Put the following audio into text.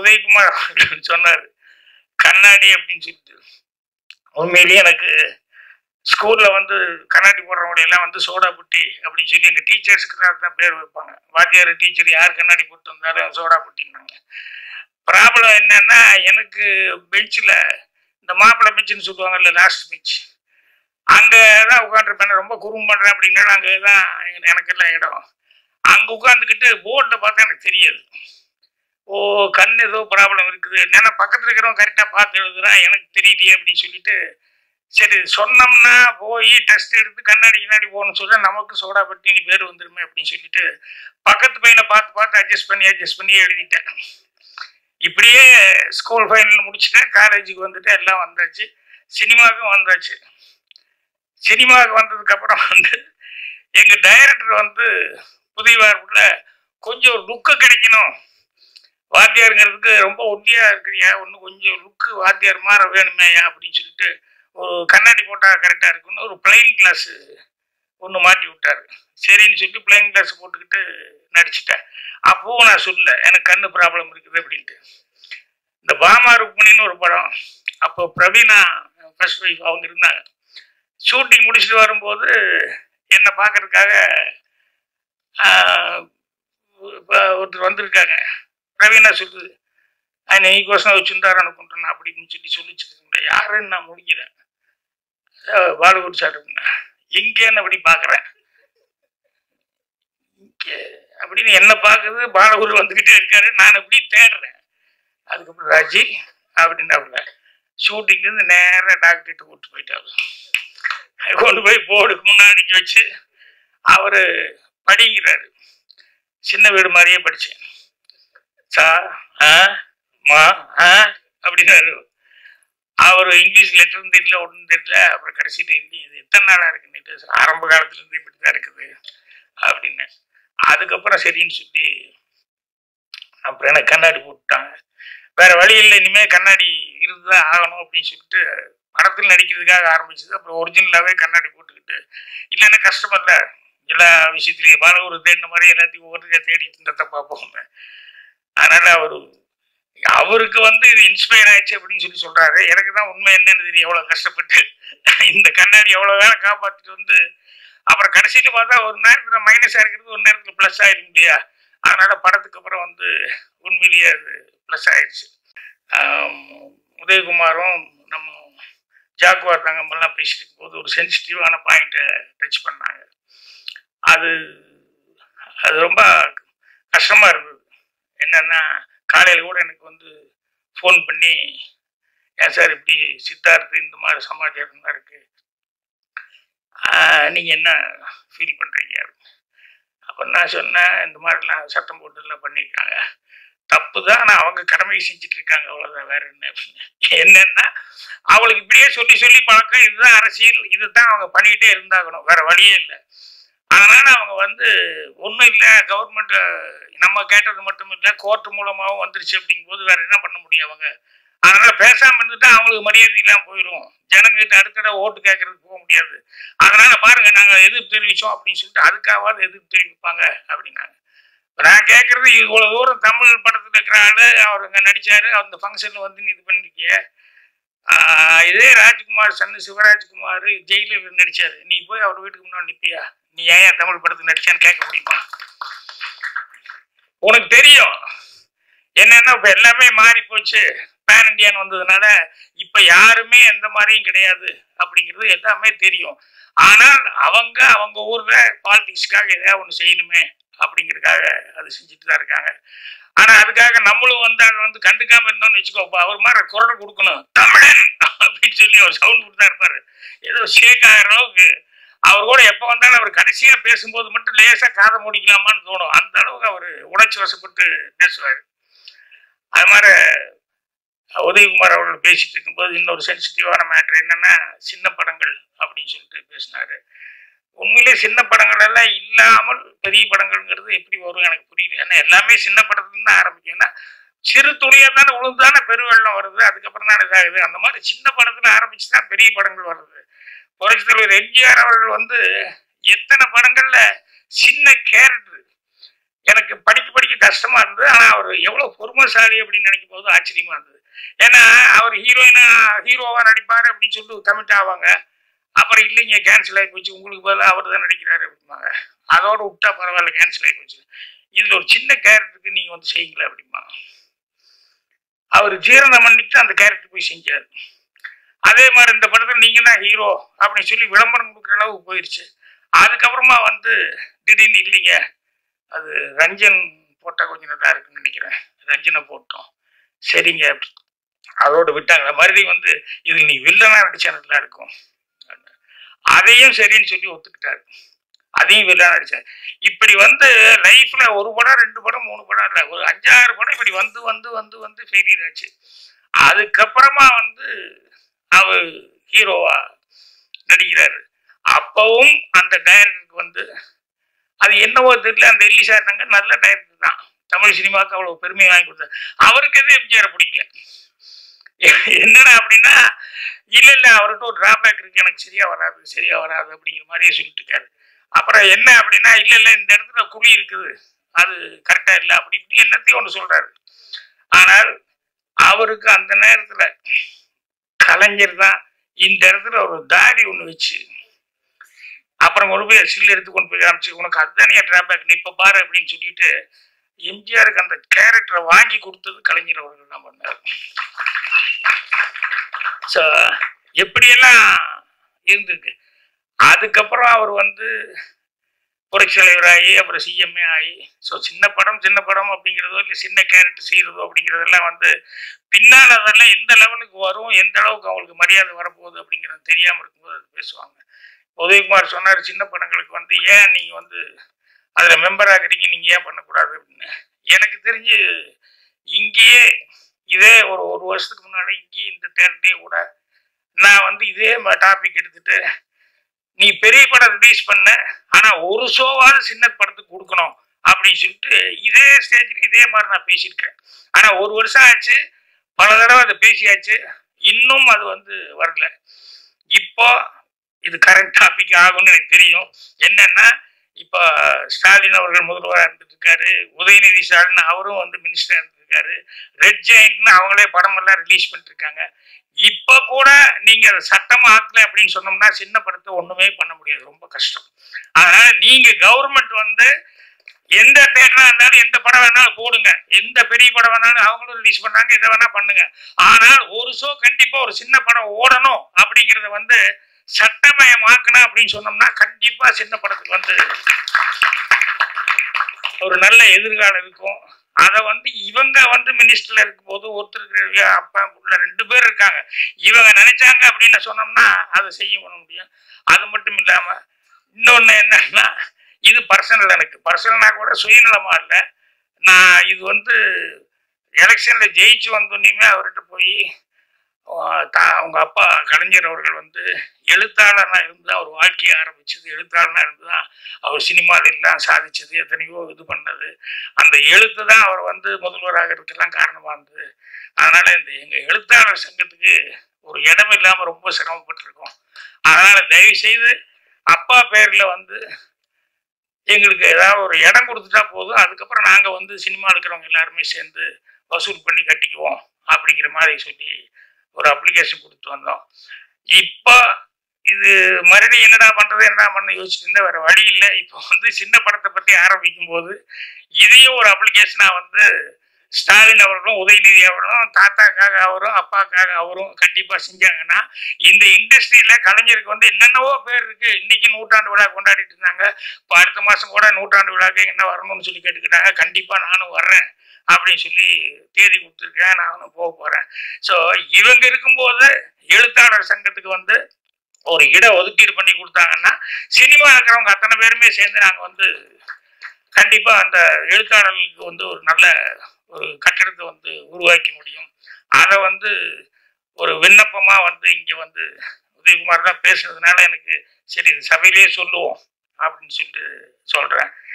உதயகுமார் அவர்கள் சொன்னார் கண்ணாடி அப்படின்னு சொல்லிட்டு உண்மையிலேயே எனக்கு ஸ்கூல்ல வந்து கண்ணாடி போடுறவங்க எல்லாம் வந்து சோடா புட்டி அப்படின்னு சொல்லி எங்க டீச்சர்ஸ்க்கு தான் பேர் வைப்பாங்க வாத்தியார் டீச்சர் யார் கண்ணாடி போட்டு வந்தாலும் சோடா புட்டின்னாங்க ப்ராப்ளம் என்னன்னா எனக்கு பெஞ்சில் இந்த மாப்பிள்ளை பெஞ்சுன்னு சொல்லுவாங்கல்ல லாஸ்ட் பெஞ்ச் அங்கே தான் உட்காந்துருப்பேன் ரொம்ப குறும் பண்ணுறேன் அப்படின்னா அங்கே தான் எனக்கு எல்லாம் இடம் அங்கே உட்காந்துக்கிட்டு போர்டில் பார்த்தா எனக்கு தெரியாது ஓ கண் ஏதோ ப்ராப்ளம் இருக்குது ஏன்னா பக்கத்தில் இருக்கிறவன் கரெக்டாக பார்த்து எழுதுறான் எனக்கு தெரியலையே அப்படின்னு சொல்லிட்டு சரி சொன்னோம்னா போய் டெஸ்ட் எடுத்து கண்ணாடி கண்ணாடி போகணும்னு சொல்ல நமக்கு சோடா பட்டினி பேர் வந்துருமே அப்படின்னு சொல்லிட்டு பக்கத்து பையனை பார்த்து பார்த்து அட்ஜஸ்ட் பண்ணி அட்ஜஸ்ட் பண்ணி எழுதிட்டேன் இப்படியே ஸ்கூல் ஃபைனல் முடிச்சுட்டேன் காலேஜுக்கு வந்துட்டு எல்லாம் வந்தாச்சு சினிமாவுக்கும் வந்தாச்சு சினிமாவுக்கு வந்ததுக்கு அப்புறம் வந்து எங்க டைரக்டர் வந்து புதிய வார்ப்புல கொஞ்சம் லுக்கு கிடைக்கணும் வாத்தியாருங்கிறதுக்கு ரொம்ப ஒட்டியா இருக்கிறியா ஒன்று கொஞ்சம் லுக்கு வாத்தியார் மாற வேணுமேயா அப்படின்னு சொல்லிட்டு ஒரு கண்ணாடி போட்டா கரெக்டாக இருக்குன்னு ஒரு பிளைன் கிளாஸ் ஒன்று மாட்டி விட்டாரு சரின்னு சொல்லிட்டு பிளைன் கிளாஸ் போட்டுக்கிட்டு நடிச்சிட்டேன் அப்பவும் நான் சொல்லல எனக்கு கண்ணு ப்ராப்ளம் இருக்குது அப்படின்ட்டு இந்த பாமா ருக்மணின்னு ஒரு படம் அப்போ பிரவீனா ஃபர்ஸ்ட் ஒய்ஃப் அவங்க இருந்தாங்க ஷூட்டிங் முடிச்சுட்டு வரும்போது என்னை பார்க்கறதுக்காக ஆஹ், இப்ப ஒருத்தர் வந்திருக்காங்க பிரவீனா சொல்லுது ఆయన నీకోసం వచ్చింటారు అనుకుంటున్నా அப்படின்னு சொல்லி சொல்லிச்சுருக்கேன் யாருன்னு நான் முடிக்கிறேன் பாலிவுட் சார் எங்கேன்னு அப்படி பார்க்குறேன் இங்கே அப்படின்னு என்ன பார்க்குது பாலகுரு வந்துக்கிட்டே இருக்காரு நான் எப்படி தேடுறேன் அதுக்கப்புறம் ராஜி அப்படின்னாப்புல ஷூட்டிங்லேருந்து நேராக டாக்டர்கிட்ட கூப்பிட்டு போயிட்டாரு கொண்டு போய் போர்டுக்கு முன்னாடி வச்சு அவர் படிக்கிறாரு சின்ன வீடு மாதிரியே படித்தேன் சா ஆ மா ஆ அப்படின்னாரு அவர் இங்கிலீஷ் லெட்டரும் தெரியல ஒன்றும் தெரியல அப்புறம் கடைசியில் ஹிந்தி இது எத்தனை நாளாக இருக்குன்னு ஆரம்ப காலத்துலேருந்து இப்படி தான் இருக்குது அப்படின்னு அதுக்கப்புறம் சரின்னு சொல்லி அப்புறம் எனக்கு கண்ணாடி போட்டுட்டாங்க வேற வழி இல்லை இனிமேல் கண்ணாடி இருந்துதான் ஆகணும் அப்படின்னு சொல்லிட்டு படத்தில் நடிக்கிறதுக்காக ஆரம்பிச்சது அப்புறம் ஒரிஜினலாகவே கண்ணாடி போட்டுக்கிட்டு இல்லைன்னா கஷ்டம் இல்லை எல்லா விஷயத்துலையும் பாலகுரு தேடின மாதிரி எல்லாத்தையும் ஒவ்வொருத்தையும் தேடிட்டு இருந்ததை பார்ப்போம் அதனால அவர் அவருக்கு வந்து இது இன்ஸ்பயர் ஆயிடுச்சு அப்படின்னு சொல்லி சொல்றாரு எனக்கு தான் உண்மை என்னன்னு தெரியும் எவ்வளவு கஷ்டப்பட்டு இந்த கண்ணாடி எவ்வளவு வேலை காப்பாத்திட்டு வந்து அப்புறம் கடைசியில பார்த்தா ஒரு நேரத்துல மைனஸா இருக்கிறது ஒரு நேரத்துல பிளஸ் ஆயிடும் இல்லையா அதனால படத்துக்கு அப்புறம் வந்து உண்மையிலேயே அது பிளஸ் ஆயிடுச்சு ஆம், உதயகுமாரும் நம்ம ஜாக்குவார் தங்கமெல்லாம் பேசிட்டு இருக்கும்போது ஒரு சென்சிட்டிவான பாயிண்ட்டை டச் பண்ணாங்க அது அது ரொம்ப கஷ்டமா இருந்தது என்னன்னா காலையில் கூட எனக்கு வந்து ஃபோன் பண்ணி ஏன் சார் இப்படி சித்தார்த்து இந்த மாதிரி சமாச்சாரம் இருக்கு ஆஹ் நீங்க என்ன ஃபீல் பண்றீங்க அப்போ நான் சொன்னேன் இந்த மாதிரிலாம் சட்டம் போட்டு எல்லாம் பண்ணியிருக்காங்க தப்பு தான் ஆனால் அவங்க கடமையை செஞ்சுட்டு இருக்காங்க அவ்வளோதான் வேற என்ன அப்படின்னு. என்னன்னா அவங்களுக்கு இப்படியே சொல்லி சொல்லி பழக்கம் இதுதான் அரசியல் இதுதான் அவங்க பண்ணிக்கிட்டே இருந்தாகணும் வேற வழியே இல்லை அதனால அவங்க வந்து ஒன்றும் இல்லை கவர்மெண்ட் நம்ம கேட்டது மட்டும் இல்லை கோர்ட் மூலமாகவும் வந்துருச்சு அப்படிங்கும்போது வேற என்ன பண்ண முடியும் அவங்க அதனால பேசாம இருந்துட்டா அவங்களுக்கு மரியாதை இல்லாம போயிடும் ஜனங்கிட்ட அடுத்தட ஓட்டு கேட்கறதுக்கு போக முடியாது அதனால பாருங்க நாங்க எதிர்ப்பு தெரிவிச்சோம் அப்படின்னு சொல்லிட்டு அதுக்காவது எதிர்ப்பு தெரிவிப்பாங்க அப்படின்னாங்க இப்ப நான் கேட்கறது இவ்வளவு தூரம் தமிழ் படத்துல இருக்கிற ஆளு அவர் அங்க நடிச்சாரு அந்த ஃபங்க்ஷன்ல வந்து நீ இது பண்ணிருக்கிய ஆஹ் இதே ராஜ்குமார் சன்னு சிவராஜ்குமார் ஜெயிலர் நடிச்சாரு நீ போய் அவர் வீட்டுக்கு முன்னாடி நிப்பியா நீ ஏன் ஏன் தமிழ் படத்துக்கு நடிச்சான்னு கேட்க முடியுமா உனக்கு தெரியும் என்னன்னா இப்ப எல்லாமே மாறி போச்சு பேன் இண்டியான்னு வந்ததுனால இப்ப யாருமே எந்த மாதிரியும் கிடையாது அப்படிங்கிறது எல்லாமே தெரியும் ஆனால் அவங்க அவங்க ஊர்ல பாலிடிக்ஸ்க்காக ஏதாவது ஒண்ணு செய்யணுமே அப்படிங்கிறதுக்காக அது செஞ்சுட்டு தான் இருக்காங்க ஆனா அதுக்காக நம்மளும் வந்து அதை வந்து கண்டுக்காம இருந்தோம்னு வச்சுக்கோ இப்ப அவர் மாதிரி குரல் கொடுக்கணும் தமிழன் அப்படின்னு சொல்லி அவர் சவுண்ட் கொடுத்தா இருப்பாரு ஏதோ ஷேக் ஆகிற அளவுக்கு அவர் கூட எப்ப வந்தாலும் அவர் கடைசியா பேசும்போது மட்டும் லேசா காதை முடிக்கலாமான்னு தோணும் அந்த அளவுக்கு அவர் உணர்ச்சி வசப்பட்டு பேசுவார் அது மாதிரி உதயகுமார் அவர்கள் பேசிட்டு இருக்கும்போது இன்னொரு சென்சிட்டிவான மேட்டர் என்னன்னா சின்ன படங்கள் அப்படின்னு சொல்லிட்டு பேசினாரு உண்மையிலே சின்ன படங்கள் எல்லாம் இல்லாமல் பெரிய படங்கள்ங்கிறது எப்படி வரும் எனக்கு புரியல ஏன்னா எல்லாமே சின்ன படத்துல இருந்து தான் ஆரம்பிக்கும் ஏன்னா சிறு துளியா தானே உளுந்தானே பெருவெள்ளம் வருது அதுக்கப்புறம் தானே இதாகுது அந்த மாதிரி சின்ன படத்துல ஆரம்பிச்சு தான் பெரிய படங்கள் வருது புரட்சி தலைவர் எம்ஜிஆர் அவர்கள் வந்து எத்தனை படங்கள்ல சின்ன கேரக்டர் எனக்கு படிக்க படிக்க கஷ்டமா இருந்தது ஆனா அவர் எவ்வளவு பொறுமைசாலி அப்படின்னு நினைக்கும் போது ஆச்சரியமா இருந்தது ஏன்னா அவர் ஹீரோயினா ஹீரோவா நடிப்பாரு அப்படின்னு சொல்லிட்டு கமிட் ஆவாங்க அப்புறம் இல்லைங்க கேன்சல் ஆகி போச்சு உங்களுக்கு பதிலாக அவர் தான் நடிக்கிறாரு அப்படிம்பாங்க அதோட விட்டா பரவாயில்ல கேன்சல் ஆகி போச்சு இதுல ஒரு சின்ன கேரக்டருக்கு நீங்க வந்து செய்யுங்களேன் அப்படிம்பாங்க அவர் ஜீரணம் பண்ணிட்டு அந்த கேரக்டர் போய் செஞ்சாரு அதே மாதிரி இந்த படத்துல நீங்க தான் ஹீரோ அப்படின்னு சொல்லி விளம்பரம் கொடுக்குற அளவுக்கு போயிருச்சு அதுக்கப்புறமா வந்து திடீர்னு இல்லைங்க அது ரஞ்சன் போட்டா கொஞ்சம் நல்லா இருக்குன்னு நினைக்கிறேன் ரஞ்சனை போட்டோம் சரிங்க அப்படி அதோட விட்டாங்க மறுபடியும் வந்து இது நீ வில்லனா நடிச்சா நல்லா இருக்கும் அதையும் சரின்னு சொல்லி ஒத்துக்கிட்டாரு அதையும் வில்லனா நடிச்சாரு இப்படி வந்து லைஃப்ல ஒரு படம் ரெண்டு படம் மூணு படம் இல்லை ஒரு அஞ்சாறு படம் இப்படி வந்து வந்து வந்து வந்து ஃபெயிலியர் ஆச்சு அதுக்கப்புறமா வந்து அவர் ஹீரோவா நடிக்கிறாரு அப்பவும் அந்த டைரக்டருக்கு வந்து அது என்னவோ தெரியல அந்த எல்லி சார்னாங்க நல்ல டைரக்டர் தான் தமிழ் சினிமாவுக்கு அவ்வளவு பெருமை வாங்கி கொடுத்தாரு அவருக்கு எதுவும் எம்ஜிஆர் பிடிக்கல என்னடா அப்படின்னா இல்ல இல்ல அவர்கிட்ட ஒரு டிராபேக் இருக்கு எனக்கு சரியா வராது சரியா வராது அப்படிங்கிற மாதிரியே சொல்லிட்டு இருக்காரு அப்புறம் என்ன அப்படின்னா இல்ல இல்ல இந்த இடத்துல குழி இருக்குது அது கரெக்டா இல்லை அப்படி இப்படி என்னத்தையும் ஒன்று சொல்றாரு ஆனால் அவருக்கு அந்த நேரத்துல கலைஞர் தான் இந்த இடத்துல ஒரு தாடி ஒன்று வச்சு அப்புறம் கொண்டு போய் சில்லு எடுத்து கொண்டு போய் காமிச்சு உனக்கு அதுதானே டிராபேக் நீ இப்ப பாரு அப்படின்னு சொல்லிட்டு எம்ஜிஆருக்கு அந்த கேரக்டரை வாங்கி கொடுத்தது கலைஞர் அவர்கள் தான் பண்ணார் ஸோ எப்படியெல்லாம் இருந்திருக்கு அதுக்கப்புறம் அவர் வந்து புரட்சி தலைவராகி அப்புறம் சிஎம்ஏ ஆகி ஸோ சின்ன படம் சின்ன படம் அப்படிங்கிறதோ இல்லை சின்ன கேரக்டர் செய்கிறதோ அப்படிங்கிறதெல்லாம் வந்து பின்னால் அதெல்லாம் எந்த லெவலுக்கு வரும் எந்த அளவுக்கு அவங்களுக்கு மரியாதை வரப்போகுது அப்படிங்கிறது தெரியாமல் இருக்கும்போது அது பேசுவாங்க உதயகுமார் சொன்னார் சின்ன படங்களுக்கு வந்து ஏன் நீங்கள் வந்து அதில் மெம்பர் ஆகிறீங்க நீங்கள் ஏன் பண்ணக்கூடாது அப்படின்னு எனக்கு தெரிஞ்சு இங்கேயே இதே ஒரு ஒரு வருஷத்துக்கு முன்னாடி இங்கேயே இந்த தேட்டரே கூட நான் வந்து இதே டாபிக் எடுத்துட்டு நீ பெரிய படம் ரிலீஸ் பண்ண ஆனா ஒரு ஷோவாவது சின்ன படத்துக்கு கொடுக்கணும் அப்படின்னு சொல்லிட்டு இதே ஸ்டேஜ்ல இதே மாதிரி நான் பேசியிருக்கேன் ஆனா ஒரு வருஷம் ஆச்சு பல தடவை அதை பேசியாச்சு இன்னும் அது வந்து வரல இப்போ இது கரண்ட் டாபிக் ஆகும்னு எனக்கு தெரியும் என்னன்னா இப்போ ஸ்டாலின் அவர்கள் முதல்வராக இருந்துட்டு இருக்காரு உதயநிதி ஸ்டாலின் அவரும் வந்து மினிஸ்டரா இருந்திருக்காரு ரெட் ஜெயின்ட்னு அவங்களே படம் எல்லாம் ரிலீஸ் பண்ணிட்டு இருக்காங்க இப்ப கூட நீங்க அதை சட்டம் ஆக்கல அப்படின்னு சொன்னோம்னா சின்ன படத்தை ஒண்ணுமே பண்ண முடியாது ரொம்ப கஷ்டம் அதனால நீங்க கவர்மெண்ட் வந்து எந்த தேட்டரா இருந்தாலும் எந்த படம் வேணாலும் போடுங்க எந்த பெரிய படம் வேணாலும் அவங்களும் ரிலீஸ் பண்ணாங்க எதை வேணா பண்ணுங்க ஆனால் ஒரு ஷோ கண்டிப்பா ஒரு சின்ன படம் ஓடணும் அப்படிங்கறத வந்து சட்டமயமாக்கணும் அப்படின்னு சொன்னோம்னா கண்டிப்பா சின்ன படத்துக்கு வந்து ஒரு நல்ல எதிர்காலம் இருக்கும் அதை வந்து இவங்க வந்து மினிஸ்டர்ல இருக்கும் போது ஒருத்தருக்கு அப்பா புள்ள ரெண்டு பேர் இருக்காங்க இவங்க நினைச்சாங்க அப்படின்னு சொன்னோம்னா அதை செய்ய பண்ண முடியும் அது மட்டும் இல்லாம இன்னொன்னு என்னன்னா இது பர்சனல் எனக்கு பர்சனலா கூட சுயநலமா இல்லை நான் இது வந்து எலெக்ஷன்ல ஜெயிச்சு வந்தோன்னே அவர்கிட்ட போய் அவங்க அப்பா கலைஞர் அவர்கள் வந்து எழுத்தாளனா இருந்து அவர் வாழ்க்கையை ஆரம்பிச்சது எழுத்தாளனா இருந்து தான் அவர் சினிமாவில் எல்லாம் சாதிச்சது எத்தனையோ இது பண்ணது அந்த எழுத்து தான் அவர் வந்து முதல்வராக இருக்கலாம் காரணமா இருந்தது அதனால இந்த எங்க எழுத்தாளர் சங்கத்துக்கு ஒரு இடம் இல்லாம ரொம்ப சிரமப்பட்டிருக்கோம் அதனால தயவு செய்து அப்பா பேர்ல வந்து எங்களுக்கு ஏதாவது ஒரு இடம் கொடுத்துட்டா போதும் அதுக்கப்புறம் நாங்க வந்து சினிமா இருக்கிறவங்க எல்லாருமே சேர்ந்து வசூல் பண்ணி கட்டிக்குவோம் அப்படிங்கிற மாதிரி சொல்லி ஒரு அப்ளிகேஷன் கொடுத்து வந்தோம் இப்போ இது மறுபடியும் என்னடா பண்றது என்ன பண்ண யோசிச்சுட்டு இருந்தா வேற வழி இல்லை இப்போ வந்து சின்ன படத்தை பத்தி ஆரம்பிக்கும் போது இதையும் ஒரு அப்ளிகேஷனா வந்து ஸ்டாலின் அவர்களும் உதயநிதி அவர்களும் தாத்தாக்காக அவரும் அப்பாக்காக அவரும் கண்டிப்பா செஞ்சாங்கன்னா இந்த இண்டஸ்ட்ரியில கலைஞருக்கு வந்து என்னென்னவோ பேர் இருக்கு இன்னைக்கு நூற்றாண்டு விழா கொண்டாடிட்டு இருந்தாங்க இப்போ அடுத்த மாசம் கூட நூற்றாண்டு விழாக்கு என்ன வரணும்னு சொல்லி கேட்டுக்கிட்டாங்க கண்டிப்பா நானும் வர்றேன் அப்படின்னு சொல்லி தேதி கொடுத்துருக்கேன் நானும் போக போறேன் ஸோ இவங்க இருக்கும்போது எழுத்தாளர் சங்கத்துக்கு வந்து ஒரு இட ஒதுக்கீடு பண்ணி கொடுத்தாங்கன்னா சினிமா இருக்கிறவங்க அத்தனை பேருமே சேர்ந்து நாங்கள் வந்து கண்டிப்பா அந்த எழுத்தாளர்களுக்கு வந்து ஒரு நல்ல ஒரு கட்டிடத்தை வந்து உருவாக்கி முடியும் அதை வந்து ஒரு விண்ணப்பமா வந்து இங்க வந்து உதயகுமார் தான் பேசுனதுனால எனக்கு சரி இது சபையிலேயே சொல்லுவோம் அப்படின்னு சொல்லிட்டு சொல்றேன்